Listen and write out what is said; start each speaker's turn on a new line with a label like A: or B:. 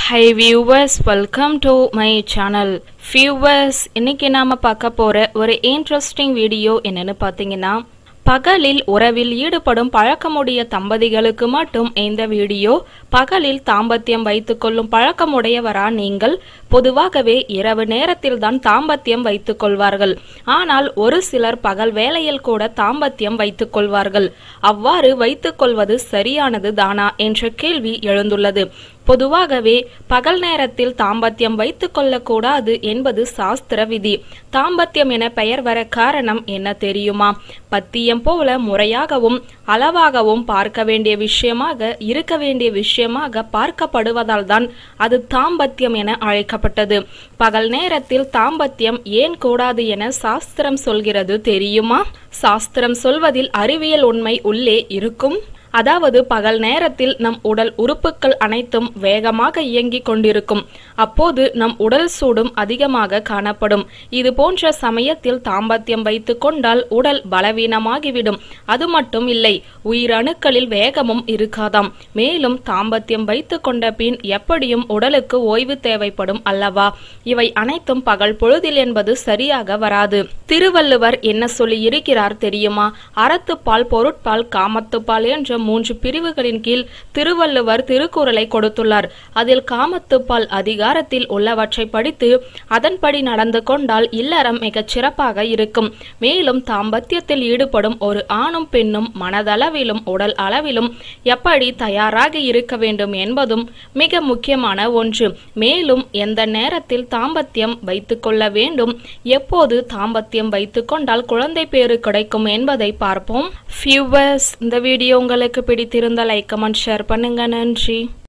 A: high viewers welcome to my channel viewers இன்னைக்கு நாம பார்க்க போற ஒரு இன்ட்ரெஸ்டிங் வீடியோ என்னன்னு பார்த்தீங்கன்னா பகலில் உறவில் ஈடுபடும் பழக்கமுடைய தம்பதிகளுக்கு மட்டும் இந்த வீடியோ பகலில் தாம்பத்தியம் வைத்துக்கொள்ளும் பழக்கமுடையவரா நீங்கள் பொதுவாகவே இரவு நேரத்தில் தான் தாம்பத்தியம் வைத்துக் கொள்வார்கள் ஆனால் ஒரு சிலர் பகல் வேளையில் கூட தாம்பத்தியம் வைத்துக் கொள்வார்கள் அவ்வாறு வைத்துக் கொள்வது சரியானது தானா என்ற கேள்வி எழுந்துள்ளது பொதுவாகவே பகல் நேரத்தில் தாம்பத்தியம் வைத்துக் கொள்ளக்கூடாது என்பது சாஸ்திர விதி தாம்பத்தியம் என பெயர் வர காரணம் என்ன தெரியுமா பத்தியம் போல முறையாகவும் அளவாகவும் பார்க்க வேண்டிய விஷயமாக இருக்க வேண்டிய விஷயமாக பார்க்கப்படுவதால் தான் அது தாம்பத்தியம் என அழைக்கப்பட்டது பகல் நேரத்தில் தாம்பத்தியம் ஏன் கூடாது என சாஸ்திரம் சொல்கிறது தெரியுமா சாஸ்திரம் சொல்வதில் அறிவியல் உண்மை உள்ளே இருக்கும் அதாவது பகல் நேரத்தில் நம் உடல் உறுப்புகள் அனைத்தும் வேகமாக இயங்கிக் கொண்டிருக்கும் அப்போது நம் உடல் சூடும் அதிகமாக காணப்படும் இது போன்ற சமயத்தில் தாம்பத்தியம் வைத்துக் கொண்டால் உடல் பலவீனமாகிவிடும் அது மட்டும் இல்லை உயிரணுக்களில் வேகமும் இருக்காதாம் மேலும் தாம்பத்தியம் வைத்துக் கொண்ட பின் எப்படியும் உடலுக்கு ஓய்வு தேவைப்படும் அல்லவா இவை அனைத்தும் பகல் பொழுதில் என்பது சரியாக வராது திருவள்ளுவர் என்ன சொல்லி இருக்கிறார் தெரியுமா அறத்துப்பால் பொருட்பால் காமத்துப்பால் என்ற மூன்று பிரிவுகளின் கீழ் திருவள்ளுவர் திருக்குறளை கொடுத்துள்ளார் அதில் காமத்துப்பால் அதிகாரத்தில் உள்ளவற்றை படித்து அதன்படி நடந்து கொண்டால் இல்லறம் மிகச் சிறப்பாக இருக்கும் மேலும் தாம்பத்தியத்தில் ஈடுபடும் ஒரு ஆணும் பெண்ணும் மனதளவிலும் உடல் அளவிலும் எப்படி தயாராக இருக்க வேண்டும் என்பதும் மிக முக்கியமான ஒன்று மேலும் எந்த நேரத்தில் தாம்பத்தியம் வைத்துக்கொள்ள வேண்டும் எப்போது தாம்பத்தியம் வைத்துக்கொண்டால் குழந்தை பேறு கிடைக்கும் என்பதை பார்ப்போம் ஃபியூவர்ஸ் இந்த வீடியோ உங்களுக்கு பிடித்திருந்தால் லைக் கமெண்ட் ஷேர் பண்ணுங்க நன்றி